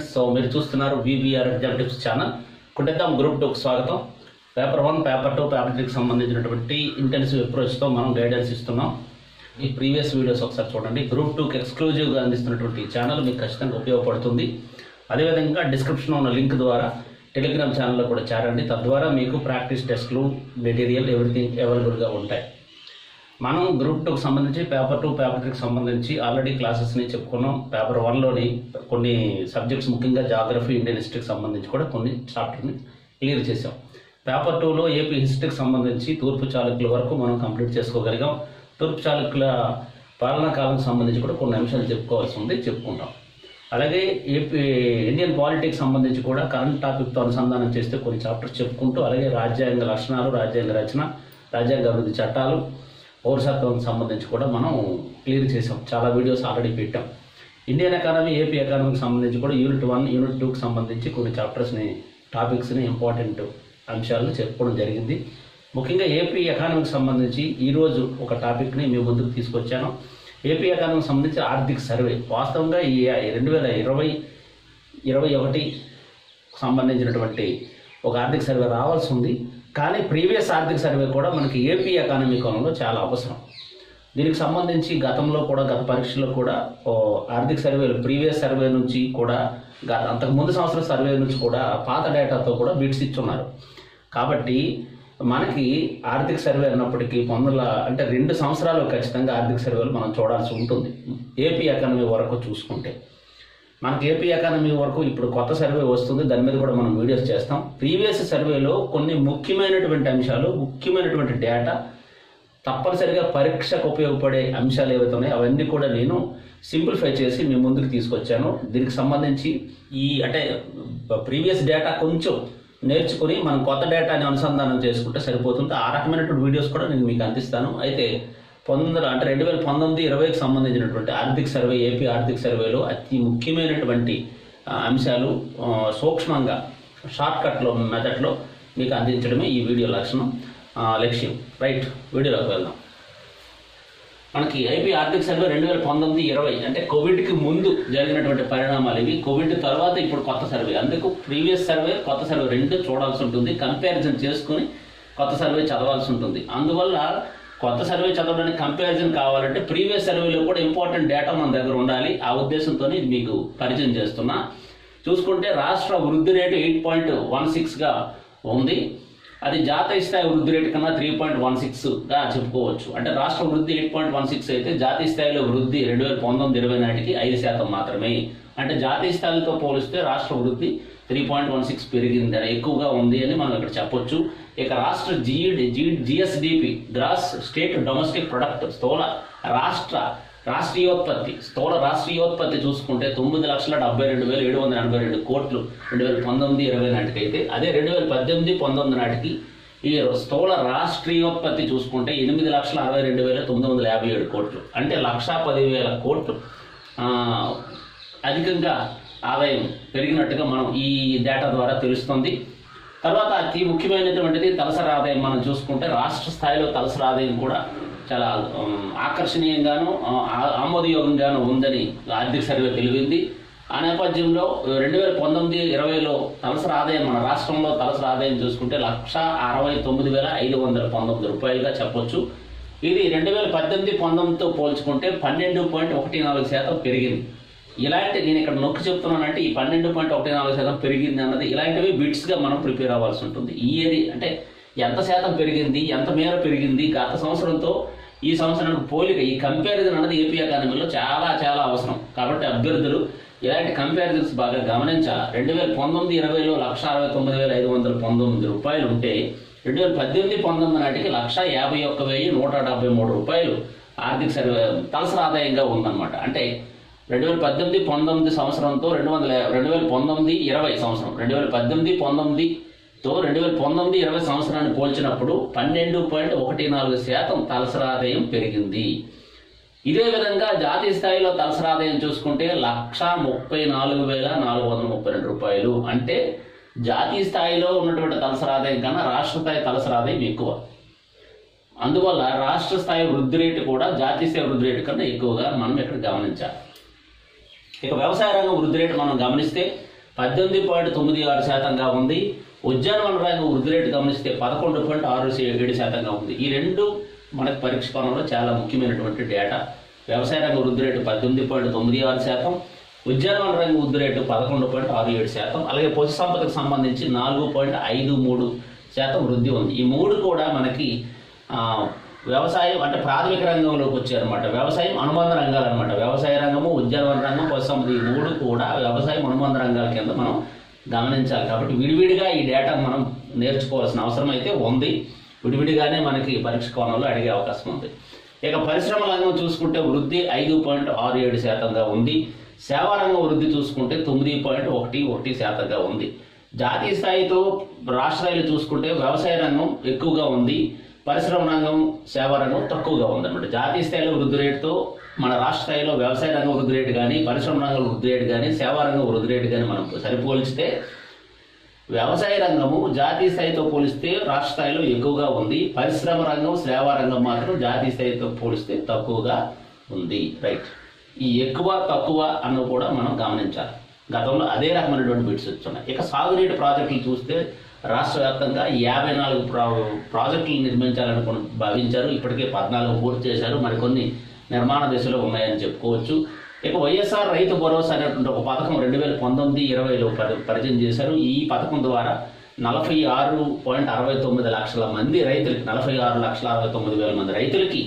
so మీరు చూస్తున్నారు VBR exam tips channel కుట్టేద్దాం గ్రూప్ టూకి స్వాగతం paper one paper two paper త్రీకి సంబంధించినటువంటి ఇంటెన్సివ్ అప్రోచ్తో మనం గైడెన్స్ ఇస్తున్నాం ఈ ప్రీవియస్ వీడియోస్ ఒకసారి చూడండి గ్రూప్ టూకి ఎక్స్క్లూజివ్గా అందిస్తున్నటువంటి ఈ ఛానల్ మీకు ఖచ్చితంగా ఉపయోగపడుతుంది అదేవిధంగా డిస్క్రిప్షన్లో ఉన్న లింక్ ద్వారా టెలిగ్రామ్ ఛానల్లో కూడా చేరండి తద్వారా మీకు ప్రాక్టీస్ టెస్ట్లు మెటీరియల్ ఎవ్రీథింగ్ అవైలబుల్గా ఉంటాయి మనం గ్రూప్ టూకి సంబంధించి పేపర్ టూ పేపర్ త్రీకి సంబంధించి ఆల్రెడీ క్లాసెస్ని చెప్పుకున్నాం పేపర్ వన్లోని కొన్ని సబ్జెక్ట్స్ ముఖ్యంగా జాగ్రఫీ ఇండియన్ హిస్టరీకి సంబంధించి కూడా కొన్ని చాప్టర్ని క్లియర్ చేసాం పేపర్ టూలో ఏపీ హిస్టరీకి సంబంధించి తూర్పు చాళుక్యుల వరకు మనం కంప్లీట్ చేసుకోగలిగాం తూర్పు చాళుక్యుల పాలనా కాలం సంబంధించి కూడా కొన్ని అంశాలు చెప్పుకోవాల్సి ఉంది చెప్పుకుంటాం అలాగే ఏపీ ఇండియన్ పాలిటిక్స్ సంబంధించి కూడా కరెంట్ టాపిక్తో అనుసంధానం చేస్తే కొన్ని చాప్టర్స్ చెప్పుకుంటూ అలాగే రాజ్యాంగ లక్షణాలు రాజ్యాంగ రచన రాజ్యాంగ అభివృద్ధి చట్టాలు పౌరసత్వం సంబంధించి కూడా మనం క్లియర్ చేసాం చాలా వీడియోస్ ఆల్రెడీ పెట్టాం ఇండియన్ ఎకానమీ ఏపీ ఎకానమీకి సంబంధించి కూడా యూనిట్ వన్ యూనిట్ టూకి సంబంధించి కొన్ని చాప్టర్స్ని టాపిక్స్ని ఇంపార్టెంట్ అంశాలను చెప్పుకోవడం జరిగింది ముఖ్యంగా ఏపీ ఎకానమీకి సంబంధించి ఈరోజు ఒక టాపిక్ని మీ ముందుకు తీసుకొచ్చాను ఏపీ ఎకానమీకి సంబంధించి ఆర్థిక సర్వే వాస్తవంగా ఈ రెండు వేల ఇరవై ఇరవై ఒకటి సంబంధించినటువంటి ఒక ఆర్థిక సర్వే రావాల్సి ఉంది కానీ ప్రీవియస్ ఆర్థిక సర్వే కూడా మనకి ఏపీ ఎకానమీ కోణంలో చాలా అవసరం దీనికి సంబంధించి గతంలో కూడా గత పరీక్షల్లో కూడా ఓ ఆర్థిక సర్వేలు ప్రీవియస్ సర్వే నుంచి కూడా గత అంతకు ముందు సంవత్సరం సర్వే నుంచి కూడా పాత డేటాతో కూడా బిట్స్ ఇచ్చున్నారు కాబట్టి మనకి ఆర్థిక సర్వే అన్నప్పటికీ వందల అంటే రెండు సంవత్సరాలు ఖచ్చితంగా ఆర్థిక సర్వేలు మనం చూడాల్సి ఉంటుంది ఏపీ ఎకానమీ వరకు చూసుకుంటే మనకి ఏపీ ఎకానమీ వరకు ఇప్పుడు కొత్త సర్వే వస్తుంది దాని మీద కూడా మనం వీడియోస్ చేస్తాం ప్రీవియస్ సర్వేలో కొన్ని ముఖ్యమైనటువంటి అంశాలు ముఖ్యమైనటువంటి డేటా తప్పనిసరిగా పరీక్షకు ఉపయోగపడే అంశాలు ఏవైతే ఉన్నాయో అవన్నీ కూడా నేను సింప్లిఫై చేసి మీ ముందుకు తీసుకొచ్చాను దీనికి సంబంధించి ఈ అంటే ప్రీవియస్ డేటా కొంచెం నేర్చుకుని మనం కొత్త డేటాని అనుసంధానం చేసుకుంటే సరిపోతుంది ఆ రకమైనటువంటి వీడియోస్ కూడా నేను మీకు అందిస్తాను అయితే పంతొమ్మిది అంటే రెండు వేల పంతొమ్మిది ఇరవైకి సంబంధించినటువంటి ఆర్థిక సర్వే ఏపీ ఆర్థిక సర్వేలో అతి ముఖ్యమైనటువంటి ఆ, అంశాలు ఆ, సూక్ష్మంగా షార్ట్కట్లో మెథడ్లో మీకు అందించడమే ఈ వీడియో లక్షణం ఆ, లక్ష్యం రైట్ వీడియోలోకి వెళ్దాం మనకి ఐపీ ఆర్థిక సర్వే రెండు వేల పంతొమ్మిది ఇరవై అంటే కోవిడ్కి ముందు జరిగినటువంటి పరిణామాలు ఇవి కోవిడ్ తర్వాత ఇప్పుడు కొత్త సర్వే అందుకు ప్రీవియస్ సర్వే కొత్త సర్వే రెండు చూడాల్సి ఉంటుంది కంపారిజన్ చేసుకుని కొత్త సర్వే చదవాల్సి ఉంటుంది అందువల్ల కొత్త సర్వే చదవడానికి కంపారిజన్ కావాలంటే ప్రీవియస్ సర్వేలో కూడా ఇంపార్టెంట్ డేటా మన దగ్గర ఉండాలి ఆ ఉద్దేశంతో ఇది మీకు పరిచయం చేస్తున్నా చూసుకుంటే రాష్ట్ర వృద్ధి రేటు ఎయిట్ పాయింట్ వన్ సిక్స్గా ఉంది అది జాతీయ స్థాయి వృద్ధి రేటు కన్నా త్రీ పాయింట్ వన్ సిక్స్గా చెప్పుకోవచ్చు అంటే రాష్ట్ర వృద్ధి ఎయిట్ పాయింట్ వన్ సిక్స్ అయితే జాతీయ స్థాయిలో వృద్ధి రెండు వేల పంతొమ్మిది ఇరవై నాటికి ఐదు శాతం మాత్రమే అంటే జాతీయ స్థాయితో పోలిస్తే రాష్ట్ర వృద్ధి త్రీ పాయింట్ వన్ సిక్స్ పెరిగింది అని ఎక్కువగా ఉంది అని మనం ఇక్కడ చెప్పొచ్చు ఇక రాష్ట్ర GED G GSDP gross state domestic product స్థూల రాష్ట్ర రాష్ట్రీయోత్పత్తి స్థూల రాష్ట్రీయోత్పత్తి చూసుకుంటే తొమ్మిది లక్షల డెబ్బై రెండు వేల ఏడు వందల ఎనభై రెండు కోట్లు రెండు వేల పంతొమ్మిది ఇరవై నాటికి అయితే అదే రెండు వేల పద్దెనిమిది పంతొమ్మిది నాటికి ఈ స్థూల రాష్ట్రీయోత్పత్తి చూసుకుంటే ఎనిమిది లక్షల అరవై రెండు వేల తొమ్మిది వందల యాభై ఏడు కోట్లు అంటే లక్షా పదివేల కోట్లు ఆ, అధికంగా ఆదాయం పెరిగినట్టుగా మనం ఈ డేటా ద్వారా తెలుస్తుంది తర్వాత అతి ముఖ్యమైనటువంటిది తలసరి ఆదాయం మనం చూసుకుంటే రాష్ట్ర స్థాయిలో తలసరి ఆదాయం కూడా చాలా ఉమ్, ఆకర్షణీయంగాను ఆ, ఆ- ఆమోదయోగంగాను ఉందని ఆర్థిక సర్వే తెలిపింది ఆ నేపథ్యంలో రెండు వేల పంతొమ్మిది ఇరవైలో తలసరి ఆదాయం మన రాష్ట్రంలో తలసరి ఆదాయం చూసుకుంటే లక్ష అరవై తొమ్మిది వేల ఐదు వందల పంతొమ్మిది రూపాయలుగా చెప్పొచ్చు ఇది రెండు వేల పద్దెనిమిది పంతొమ్మిదితో పోల్చుకుంటే పన్నెండు పాయింట్ ఒకటి నాలుగు శాతం పెరిగింది ఇలాంటి నేను ఇక్కడ నొక్కి చెప్తున్నానంటే ఈ పన్నెండు పాయింట్ ఒకటి నాలుగు శాతం పెరిగింది అన్నది ఇలాంటివి బిట్స్గా మనం ప్రిపేర్ అవ్వాల్సి ఉంటుంది ఈ ఏరి అంటే ఎంత శాతం పెరిగింది ఎంత మేర పెరిగింది గత సంవత్సరంతో ఈ సంవత్సరానికి పోలిక ఈ కంపారిజన్ అన్నది ఏపీ ఎకానమీలో చాలా చాలా అవసరం కాబట్టి అభ్యర్థులు ఇలాంటి కంపారిజన్స్ బాగా గమనించాలి రెండు వేల పంతొమ్మిది ఇరవైలో లక్ష అరవై తొమ్మిది వేల ఐదు వందల పంతొమ్మిది రూపాయలు ఉంటే రెండు వేల పద్దెనిమిది పంతొమ్మిది నాటికి లక్ష యాభై ఒక్క వెయ్యి నూట డెబ్బై మూడు రూపాయలు ఆర్థిక సర్వే తలసరి ఆదాయంగా ఉందన్నమాట అంటే రెండు వేల పద్దెనిమిది పంతొమ్మిది సంవత్సరంతో రెండు వందల రెండు వేల పంతొమ్మిది ఇరవై సంవత్సరం రెండు వేల పద్దెనిమిది పంతొమ్మిదితో రెండు వేల పంతొమ్మిది ఇరవై సంవత్సరాన్ని పోల్చినప్పుడు పన్నెండు పాయింట్ ఒకటి నాలుగు శాతం తలసరి ఆదాయం పెరిగింది ఇదే విధంగా జాతీయ స్థాయిలో తలసరి ఆదాయం చూసుకుంటే లక్ష ముప్పై నాలుగు వేల నాలుగు వందల ముప్పై రెండు రూపాయలు అంటే జాతీయ స్థాయిలో ఉన్నటువంటి తలసరి ఆదాయం కన్నా రాష్ట్ర స్థాయి తలసరి ఆదాయం ఎక్కువ అందువల్ల రాష్ట్ర స్థాయి వృద్ధి రేటు కూడా జాతీయ స్థాయి వృద్ధి రేటు కన్నా ఎక్కువగా మనం ఇక్కడ గమనించాలి ఇక వ్యవసాయ రంగం వృద్ధి రేటు మనం గమనిస్తే పద్దెనిమిది పాయింట్ తొమ్మిది ఆరు శాతంగా ఉంది ఉద్యానవన రంగం వృద్ధి రేటు గమనిస్తే పదకొండు పాయింట్ ఆరు ఏడు శాతంగా ఉంది ఈ రెండు మనకు పరీక్ష కోణంలో చాలా ముఖ్యమైనటువంటి డేటా వ్యవసాయ రంగ వృద్ధి రేటు పద్దెనిమిది పాయింట్ తొమ్మిది ఆరు శాతం ఉద్యానవన రంగ వృద్ధి రేటు పదకొండు పాయింట్ ఆరు ఏడు శాతం అలాగే పశు సంపదకు సంబంధించి నాలుగు పాయింట్ ఐదు మూడు శాతం వృద్ధి ఉంది ఈ మూడు కూడా మనకి ఆ, వ్యవసాయం అంటే ప్రాథమిక రంగంలోకి వచ్చాయన్నమాట వ్యవసాయం అనుబంధ రంగాలు అనమాట వ్యవసాయ రంగము ఉద్యానవన రంగం పశు సంపద ఈ మూడు కూడా వ్యవసాయం అనుబంధ రంగాల కింద మనం గమనించాలి కాబట్టి విడివిడిగా ఈ డేటాను మనం నేర్చుకోవాల్సిన అవసరం అయితే ఉంది విడివిడిగానే మనకి పరీక్ష కోణంలో అడిగే అవకాశం ఉంది ఇక పరిశ్రమ రంగం చూసుకుంటే వృద్ధి ఐదు పాయింట్ ఆరు ఏడు శాతంగా ఉంది సేవా రంగం వృద్ధి చూసుకుంటే తొమ్మిది పాయింట్ ఒకటి ఒకటి శాతంగా ఉంది జాతీయ స్థాయితో రాష్ట్ర స్థాయిలో చూసుకుంటే వ్యవసాయ రంగం ఎక్కువగా ఉంది పరిశ్రమ రంగం సేవా రంగం తక్కువగా ఉంది అనమాట జాతీయ స్థాయిలో వృద్ధి రేటుతో మన రాష్ట్ర స్థాయిలో వ్యవసాయ రంగం వృద్ధి రేటు కానీ పరిశ్రమ రంగం వృద్ధి రేటు కానీ సేవా రంగం వృద్ధి రేటు కానీ మనం సరిపోల్చితే వ్యవసాయ రంగము జాతీయ స్థాయితో పోలిస్తే రాష్ట్ర స్థాయిలో ఎక్కువగా ఉంది పరిశ్రమ రంగం సేవా రంగం మాత్రం జాతీయ స్థాయితో పోలిస్తే తక్కువగా ఉంది రైట్ ఈ ఎక్కువ తక్కువ అన్నవి కూడా మనం గమనించాలి గతంలో అదే రకమైనటువంటి బిట్స్ వచ్చున్నాయి ఇక సాగునీటి ప్రాజెక్టులు చూస్తే రాష్ట్ర వ్యాప్తంగా యాభై నాలుగు ప్రా ప్రాజెక్టులు నిర్మించాలనుకుని భావించారు ఇప్పటికే పద్నాలుగు పూర్తి చేశారు మరికొన్ని నిర్మాణ దశలో ఉన్నాయని చెప్పుకోవచ్చు ఇక వైఎస్ఆర్ రైతు భరోసా అనేటువంటి ఒక పథకం రెండు వేల పంతొమ్మిది ఇరవైలో పరి పరిచయం చేశారు ఈ పథకం ద్వారా నలభై ఆరు పాయింట్ అరవై తొమ్మిది లక్షల మంది రైతులకి నలభై ఆరు లక్షల అరవై తొమ్మిది వేల మంది రైతులకి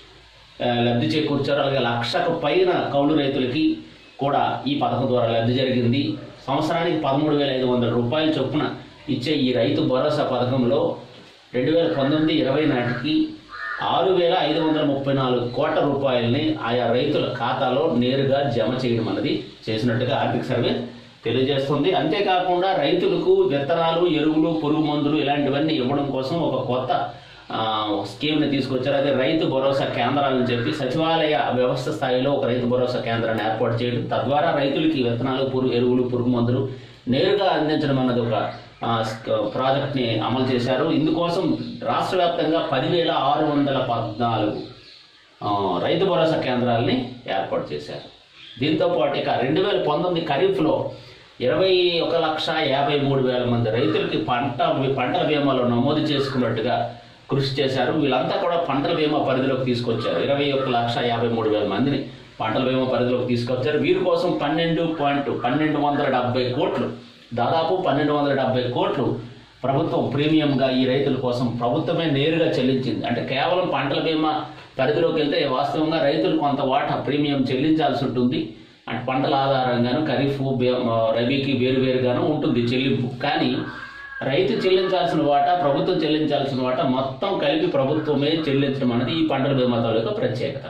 ఆ, లబ్ధి చేకూర్చారు అలాగే లక్షకు పైన కౌలు రైతులకి కూడా ఈ పథకం ద్వారా లబ్ధి జరిగింది సంవత్సరానికి పదమూడు వేల ఐదు వందల రూపాయల చొప్పున ఇచ్చే ఈ రైతు భరోసా పథకంలో రెండు వేల పంతొమ్మిది ఇరవై నాటికి ఆరు వేల ఐదు వందల ముప్పై నాలుగు కోట్ల రూపాయలని ఆయా రైతుల ఖాతాలో నేరుగా జమ చేయడం అనేది చేసినట్టుగా ఆర్థిక సర్వే తెలియజేస్తుంది అంతేకాకుండా రైతులకు విత్తనాలు ఎరువులు పురుగు మందులు ఇలాంటివన్నీ ఇవ్వడం కోసం ఒక కొత్త ఆ, స్కీమ్ని తీసుకొచ్చారు అదే రైతు భరోసా కేంద్రాలని చెప్పి సచివాలయ వ్యవస్థ స్థాయిలో ఒక రైతు భరోసా కేంద్రాన్ని ఏర్పాటు చేయడం తద్వారా రైతులకి విత్తనాలు పురుగు ఎరువులు పురుగు మందులు నేరుగా అందించడం అన్నది ఒక ఆ, స్క- ప్రాజెక్ట్ని అమలు చేశారు ఇందుకోసం రాష్ట్ర వ్యాప్తంగా పదివేల ఆరు వందల పద్నాలుగు ఆ, రైతు భరోసా కేంద్రాలని ఏర్పాటు చేశారు దీంతో పాటు ఇక రెండు వేల పంతొమ్మిది ఖరీఫ్లో ఇరవై ఒక లక్ష యాభై మూడు వేల మంది రైతులకి పంట పంటల బీమాలో నమోదు చేసుకున్నట్టుగా కృషి చేశారు వీళ్ళంతా కూడా పంటల బీమా పరిధిలోకి తీసుకొచ్చారు ఇరవై ఒక లక్ష యాభై మూడు వేల మందిని పంటల బీమా పరిధిలోకి తీసుకొచ్చారు వీరి కోసం పన్నెండు పాయింట్ పన్నెండు వందల డెబ్బై కోట్లు దాదాపు పన్నెండు వందల డెబ్బై కోట్లు ప్రభుత్వం ప్రీమియంగా ఈ రైతుల కోసం ప్రభుత్వమే నేరుగా చెల్లించింది అంటే కేవలం పంటల బీమా పరిధిలోకి వెళ్తే వాస్తవంగా రైతులు కొంత వాటా ప్రీమియం చెల్లించాల్సి ఉంటుంది అంటే పంటల ఆధారంగాను ఖరీఫ్ బే- రబీకి వేరువేరుగాను ఉంటుంది చెల్లింపు కానీ రైతు చెల్లించాల్సిన వాటా ప్రభుత్వం చెల్లించాల్సిన వాటా మొత్తం కలిపి ప్రభుత్వమే చెల్లించడం అనేది ఈ పంటల బీమా తాలూకా ప్రత్యేకత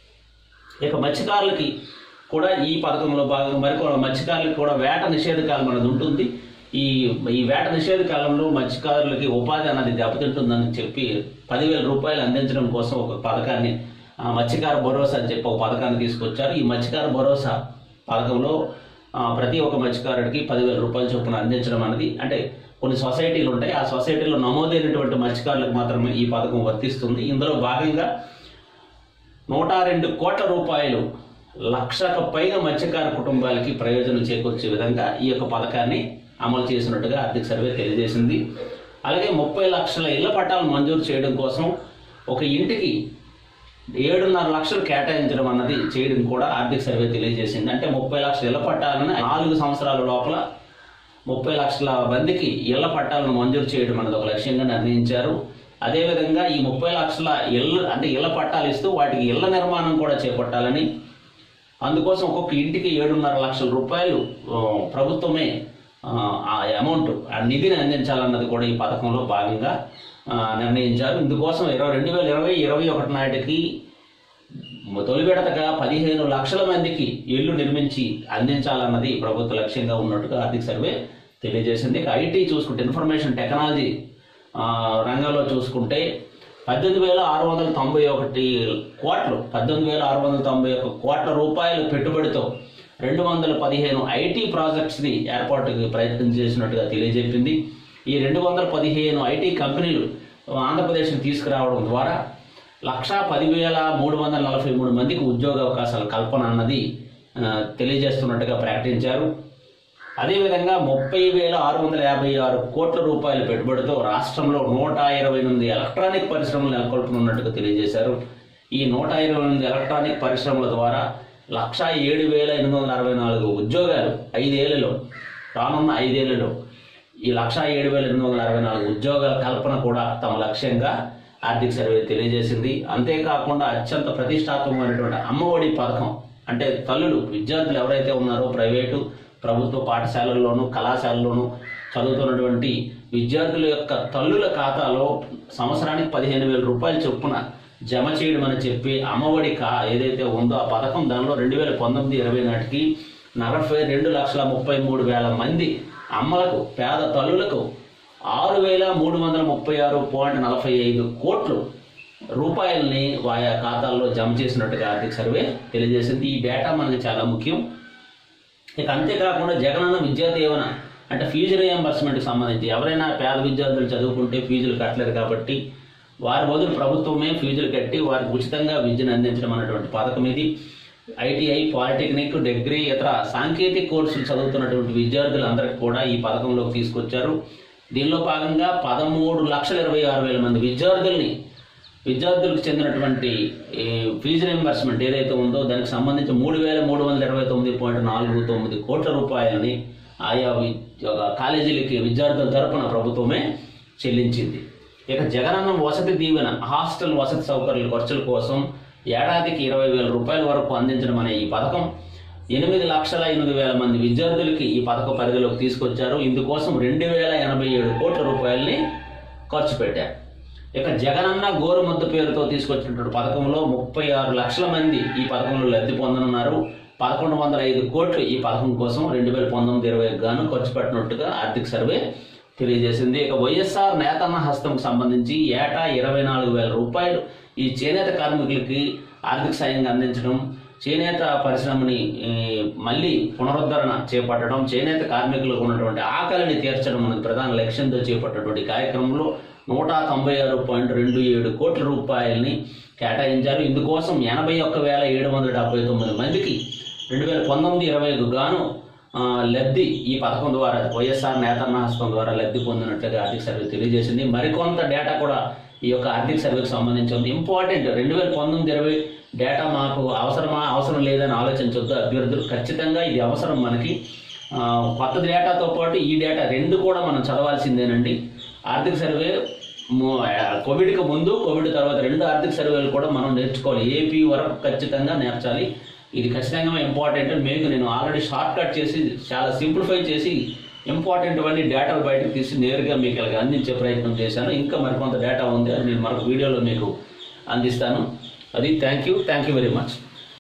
ఇక మత్స్యకారులకి కూడా ఈ పథకంలో భాగంగా మరికొన్ని మత్స్యకారులకు కూడా వేట నిషేధ కాలం అనేది ఉంటుంది ఈ ఈ వేట నిషేధ కాలంలో మత్స్యకారులకి ఉపాధి అన్నది దెబ్బతింటుందని చెప్పి పదివేల రూపాయలు అందించడం కోసం ఒక పథకాన్ని ఆ, మత్స్యకార భరోసా అని చెప్పి ఒక పథకాన్ని తీసుకొచ్చారు ఈ మత్స్యకార భరోసా పథకంలో ఆ, ప్రతి ఒక్క మత్స్యకారుడికి పదివేల రూపాయల చొప్పున అందించడం అనేది అంటే కొన్ని సొసైటీలు ఉంటాయి ఆ సొసైటీలో నమోదైనటువంటి మత్స్యకారులకు మాత్రమే ఈ పథకం వర్తిస్తుంది ఇందులో భాగంగా నూట రెండు కోట్ల రూపాయలు లక్షకు పైగా మత్స్యకార కుటుంబాలకి ప్రయోజనం చేకూర్చే విధంగా ఈ యొక్క పథకాన్ని అమలు చేసినట్టుగా ఆర్థిక సర్వే తెలియజేసింది అలాగే ముప్పై లక్షల ఇళ్ల పట్టాలను మంజూరు చేయడం కోసం ఒక ఇంటికి ఏడున్నర లక్షలు కేటాయించడం అన్నది చేయడం కూడా ఆర్థిక సర్వే తెలియజేసింది అంటే ముప్పై లక్షల ఇళ్ల పట్టాలను నాలుగు సంవత్సరాల లోపల ముప్పై లక్షల మందికి ఇళ్ల పట్టాలను మంజూరు చేయడం అనేది ఒక లక్ష్యంగా నిర్ణయించారు అదేవిధంగా ఈ ముప్పై లక్షల ఇళ్ళ అంటే ఇళ్ల పట్టాలు ఇస్తూ వాటికి ఇళ్ల నిర్మాణం కూడా చేపట్టాలని అందుకోసం ఒక్కొక్క ఇంటికి ఏడున్నర లక్షల రూపాయలు ఆ, ప్రభుత్వమే ఆ, ఆ అమౌంట్ ఆ నిధిని అందించాలన్నది కూడా ఈ పథకంలో భాగంగా ఆ, నిర్ణయించారు ఇందుకోసం ఇరవై రెండు వేల ఇరవై ఇరవై ఒకటి నాటికి తొలి విడతగా పదిహేను లక్షల మందికి ఇళ్లు నిర్మించి అందించాలన్నది ప్రభుత్వ లక్ష్యంగా ఉన్నట్టుగా ఆర్థిక సర్వే తెలియజేసింది ఇక ఐటీ చూసుకుంటే ఇన్ఫర్మేషన్ టెక్నాలజీ ఆ, రంగంలో చూసుకుంటే పద్దెనిమిది వేల ఆరు వందల తొంభై ఒకటి కోట్లు పద్దెనిమిది వేల ఆరు వందల తొంభై ఒక కోట్ల రూపాయల పెట్టుబడితో రెండు వందల పదిహేను ఐటీ ప్రాజెక్ట్స్ని ఏర్పాటుకి ప్రయత్నం చేసినట్టుగా తెలియజెప్పింది ఈ రెండు వందల పదిహేను ఐటీ కంపెనీలు ఆంధ్రప్రదేశ్కి తీసుకురావడం ద్వారా లక్షా పదివేల మూడు వందల నలభై మూడు మందికి ఉద్యోగ అవకాశాల కల్పన అన్నది ఆ, తెలియజేస్తున్నట్టుగా ప్రకటించారు అదేవిధంగా ముప్పై వేల ఆరు వందల యాభై ఆరు కోట్ల రూపాయల పెట్టుబడితో రాష్ట్రంలో నూట ఇరవై ఎనిమిది ఎలక్ట్రానిక్ పరిశ్రమలు నెలకొల్పనున్నట్టుగా తెలియజేశారు ఈ నూట ఇరవై ఎనిమిది ఎలక్ట్రానిక్ పరిశ్రమల ద్వారా లక్ష ఏడు వేల ఎనిమిది వందల అరవై నాలుగు ఉద్యోగాలు ఐదేళ్లలో రానున్న ఐదేళ్లలో ఈ లక్ష ఏడు వేల ఎనిమిది వందల అరవై నాలుగు ఉద్యోగాల కల్పన కూడా తమ లక్ష్యంగా ఆర్థిక సర్వే తెలియజేసింది అంతేకాకుండా అత్యంత ప్రతిష్టాత్మకమైనటువంటి అమ్మఒడి పథకం అంటే తల్లులు విద్యార్థులు ఎవరైతే ఉన్నారో ప్రైవేటు ప్రభుత్వ పాఠశాలల్లోనూ కళాశాలల్లోనూ చదువుతున్నటువంటి విద్యార్థుల యొక్క తల్లుల ఖాతాలో సంవత్సరానికి పదిహేను వేల రూపాయలు చొప్పున జమ చేయడం అని చెప్పి అమ్మఒడి కా ఏదైతే ఉందో ఆ పథకం దానిలో రెండు వేల పంతొమ్మిది ఇరవై నాటికి నలభై రెండు లక్షల ముప్పై మూడు వేల మంది అమ్మలకు పేద తల్లులకు ఆరు వేల మూడు వందల ముప్పై ఆరు పాయింట్ నలభై ఐదు కోట్లు రూపాయలని వాయా ఖాతాల్లో జమ చేసినట్టుగా ఆర్థిక సర్వే తెలియజేసింది ఈ డేటా మనకి చాలా ముఖ్యం ఇక అంతేకాకుండా జగనన్న విద్యా దీవెన అంటే ఫీజు రియంబర్స్మెంట్కి సంబంధించి ఎవరైనా పేద విద్యార్థులు చదువుకుంటే ఫీజులు కట్టలేరు కాబట్టి వారి బదులు ప్రభుత్వమే ఫీజులు కట్టి వారికి ఉచితంగా విద్యను అందించడం అనేటువంటి పథకం ఇది ఐటీఐ పాలిటెక్నిక్ డిగ్రీ ఇతర సాంకేతిక కోర్సులు చదువుతున్నటువంటి విద్యార్థులందరికీ కూడా ఈ పథకంలోకి తీసుకొచ్చారు దీనిలో భాగంగా పదమూడు లక్షల ఇరవై ఆరు వేల మంది విద్యార్థుల్ని విద్యార్థులకు చెందినటువంటి ఈ ఫీజు రింబర్స్మెంట్ ఏదైతే ఉందో దానికి సంబంధించి మూడు వేల మూడు వందల ఇరవై తొమ్మిది పాయింట్ నాలుగు తొమ్మిది కోట్ల రూపాయలని ఆయా వి- ఒక కాలేజీలకి విద్యార్థుల తరపున ప్రభుత్వమే చెల్లించింది ఇక జగనన్న వసతి దీవెన హాస్టల్ వసతి సౌకర్యాల ఖర్చుల కోసం ఏడాదికి ఇరవై వేల రూపాయల వరకు అందించడం అనే ఈ పథకం ఎనిమిది లక్షల ఎనిమిది వేల మంది విద్యార్థులకి ఈ పథకం పరిధిలోకి తీసుకొచ్చారు ఇందుకోసం రెండు వేల ఎనభై ఏడు కోట్ల రూపాయలని ఖర్చు పెట్టారు ఇక జగనన్న గోరుముద్ద పేరుతో తీసుకొచ్చినటువంటి పథకంలో ముప్పై ఆరు లక్షల మంది ఈ పథకంలో లబ్ధి పొందనున్నారు పదకొండు వందల ఐదు కోట్లు ఈ పథకం కోసం రెండు వేల పంతొమ్మిది ఇరవై గాను ఖర్చు పెట్టినట్టుగా ఆర్థిక సర్వే తెలియజేసింది ఇక వైఎస్ఆర్ నేతన్న హస్తంకు సంబంధించి ఏటా ఇరవై నాలుగు వేల రూపాయలు ఈ చేనేత కార్మికులకి ఆర్థిక సాయంగా అందించడం చేనేత పరిశ్రమని ఈ, మళ్ళీ పునరుద్ధరణ చేపట్టడం చేనేత కార్మికులకు ఉన్నటువంటి ఆకలిని తీర్చడం మనకు ప్రధాన లక్ష్యంతో చేపట్టినటువంటి కార్యక్రమంలో నూట తొంభై ఆరు పాయింట్ రెండు ఏడు కోట్ల రూపాయలని కేటాయించారు ఇందుకోసం ఎనభై ఒక్క వేల ఏడు వందల డెబ్బై తొమ్మిది మందికి రెండు వేల పంతొమ్మిది ఇరవైకు గాను ఆ, లబ్ధి ఈ పథకం ద్వారా వైఎస్ఆర్ నేతన్న హస్తం ద్వారా లబ్ధి పొందినట్లుగా ఆర్థిక సర్వే తెలియజేసింది మరికొంత డేటా కూడా ఈ యొక్క ఆర్థిక సర్వేకి సంబంధించి ఉంది ఇంపార్టెంట్ రెండు వేల పంతొమ్మిది ఇరవై డేటా మాకు అవసరమా అవసరం లేదని ఆలోచించొద్దు అభ్యర్థులు ఖచ్చితంగా ఇది అవసరం మనకి ఆ, కొత్త డేటాతో పాటు ఈ డేటా రెండు కూడా మనం చదవాల్సిందేనండి ఆర్థిక సర్వే ము- ఆ, కోవిడ్కి ముందు కోవిడ్ తర్వాత రెండు ఆర్థిక సర్వేలు కూడా మనం నేర్చుకోవాలి ఏపీ వరకు ఖచ్చితంగా నేర్చాలి ఇది ఖచ్చితంగా ఇంపార్టెంట్ మీకు నేను ఆల్రెడీ షార్ట్ కట్ చేసి చాలా సింప్లిఫై చేసి ఇంపార్టెంట్ అన్ని డేటాలు బయటకు తీసి నేరుగా మీకు ఇలాగ అందించే ప్రయత్నం చేశాను ఇంకా మరికొంత డేటా ఉంది అది నేను మరొక వీడియోలో మీకు అందిస్తాను అది thank you thank you very much